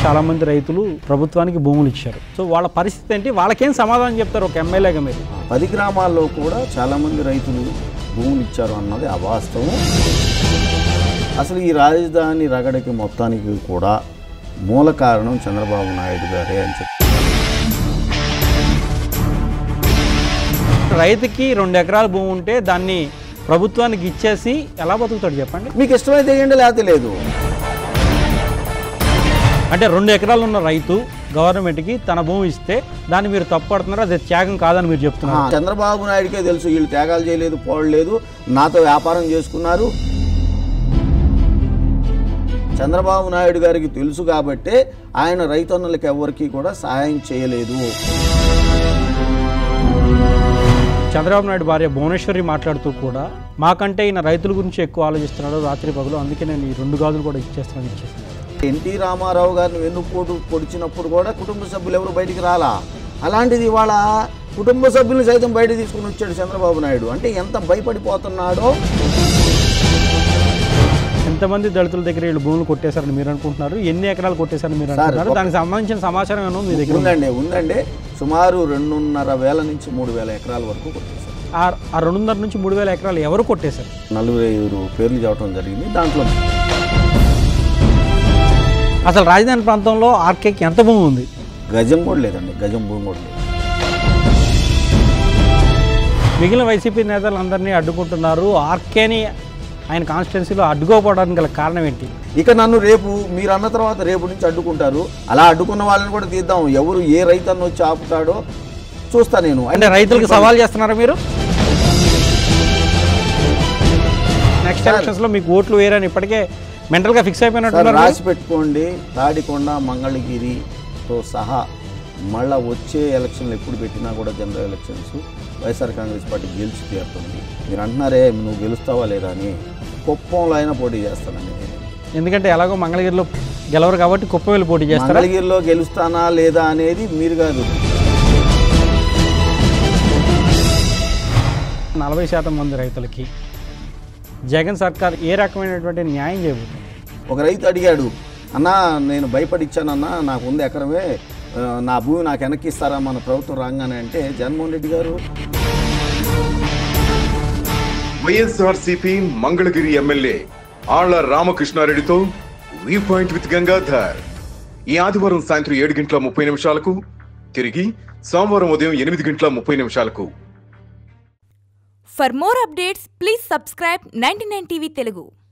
చాలా మంది రైతులు ప్రభుత్వానికి భూములు ఇచ్చారు సో వాళ్ళ పరిస్థితి ఏంటి వాళ్ళకేం సమాధానం చెప్తారు ఒక ఎమ్మెల్యేగా మీరు పది గ్రామాల్లో కూడా చాలామంది రైతులు భూములు ఇచ్చారు అన్నది అవాస్తవం అసలు ఈ రాజధాని రగడకి మొత్తానికి కూడా మూల కారణం చంద్రబాబు నాయుడు గారే అని చెప్పి రైతుకి రెండు ఎకరాల భూమి ఉంటే దాన్ని ప్రభుత్వానికి ఇచ్చేసి ఎలా బతుకుతాడు చెప్పండి మీకు ఇష్టమైతే వేయండి లేకపోతే లేదు అంటే రెండు ఎకరాలు ఉన్న రైతు గవర్నమెంట్కి తన భూమి ఇస్తే దాన్ని మీరు తప్పుపడుతున్నారు అది త్యాగం కాదని మీరు ఆ, చెప్తున్నారు చంద్రబాబు నాయుడుకే తెలుసు వీళ్ళు త్యాగాలు చేయలేదు పోవలేదు నాతో వ్యాపారం చేసుకున్నారు చంద్రబాబు నాయుడు గారికి తెలుసు కాబట్టే ఆయన రైతన్నులకు ఎవరికి కూడా సహాయం చేయలేదు చంద్రబాబు నాయుడు భార్య భువనేశ్వరి మాట్లాడుతూ కూడా మాకంటే ఈయన రైతుల గురించి ఎక్కువ ఆలోచిస్తున్నాడు రాత్రి పగలు అందుకే నేను ఈ రెండు గాజులు కూడా ఇచ్చేస్తున్నాను ఇచ్చేస్తున్నాను ఎన్టీ రామారావు గారిని వెన్నుపోటు పొడిచినప్పుడు కూడా కుటుంబ సభ్యులు ఎవరు బయటికి రాలా అలాంటిది ఇవాళ కుటుంబ సభ్యులు సైతం బయట తీసుకుని వచ్చాడు చంద్రబాబు నాయుడు అంటే ఎంత భయపడిపోతున్నాడో ఎంతమంది దళితుల దగ్గర వీళ్ళు భూములు కొట్టేశారని మీరు అనుకుంటున్నారు ఎన్ని ఎకరాలు కొట్టేశారని మీరు అనుకుంటున్నారు దానికి సంబంధించిన సమాచారం ఏమో మీ దగ్గర ఉందా? ఉందండి ఉందండి సుమారు రెండున్నర వేల నుంచి మూడు వేల ఎకరాల వరకు కొట్టేశారు ఆ- ఆ రెండున్నర నుంచి మూడు వేల ఎకరాలు ఎవరు కొట్టేశారు నలుగురు ఐదుగురు పేర్లు చెప్పడం జరిగింది దాంట్లో అసలు రాజధాని ప్రాంతంలో ఆర్కేకి ఎంత భూమి ఉంది గజం కూడా లేదండి గజం భూమి కూడా లేదు మిగిలిన వైసీపీ నేతలు అందరినీ అడ్డుకుంటున్నారు ఆర్కేని ఆయన కాన్స్టిట్యున్సీలో అడ్డుకోపోవడానికి గల కారణం ఏంటి ఇక నన్ను రేపు మీరు అన్న తర్వాత రేపు నుంచి అడ్డుకుంటారు అలా అడ్డుకున్న వాళ్ళని కూడా తీద్దాం ఎవరు ఏ రైతన్న వచ్చి ఆపుతాడో చూస్తా నేను అంటే రైతులకు సవాల్ చేస్తున్నారా మీరు నెక్స్ట్ ఎలక్షన్స్లో మీకు ఓట్లు వేయరని ఇప్పటికే మెంటల్గా ఫిక్స్ సార్ అయిపోయినట్టున్నారు రాసి పెట్టుకోండి తాడికొండ మంగళగిరితో సహా మళ్ళా వచ్చే ఎలక్షన్లు ఎప్పుడు పెట్టినా కూడా general elections YSR Congress party గెలిచి తీరుతుంది మీరు అంటున్నారే నువ్వు గెలుస్తావా లేదా అని కుప్పంలో అయినా పోటీ చేస్తానండి నేను ఎందుకంటే ఎలాగో మంగళగిరిలో గెలవరు కాబట్టి కుప్ప వెళ్ళి పోటీ చేస్తారా మంగళగిరిలో గెలుస్తానా లేదా అనేది మీరు కాదు నలభై శాతం మంది రైతులకి జగన్ సర్కార్ ఏ రకమైనటువంటి న్యాయం చేయబోతుంది ఒక రైతు అడిగాడు అన్నా నేను భయపడిచ్చానన్నా నాకు ఉంది ఎకరమే ఆ, నా భూమి నాకు వెనక్కి ఇస్తారా మన ప్రభుత్వం రాగానే అంటే జగన్మోహన్ రెడ్డి గారు వైఎస్ఆర్సీపీ మంగళగిరి ఎమ్మెల్యే ఆళ్ల రామకృష్ణారెడ్డితో వీ పాయింట్ విత్ గంగాధర్ ఈ ఆదివారం సాయంత్రం ఏడు గంటల ముప్పై నిమిషాలకు తిరిగి సోమవారం ఉదయం ఎనిమిది గంటల ముప్పై నిమిషాలకు For more updates, please subscribe 99 TV Telugu.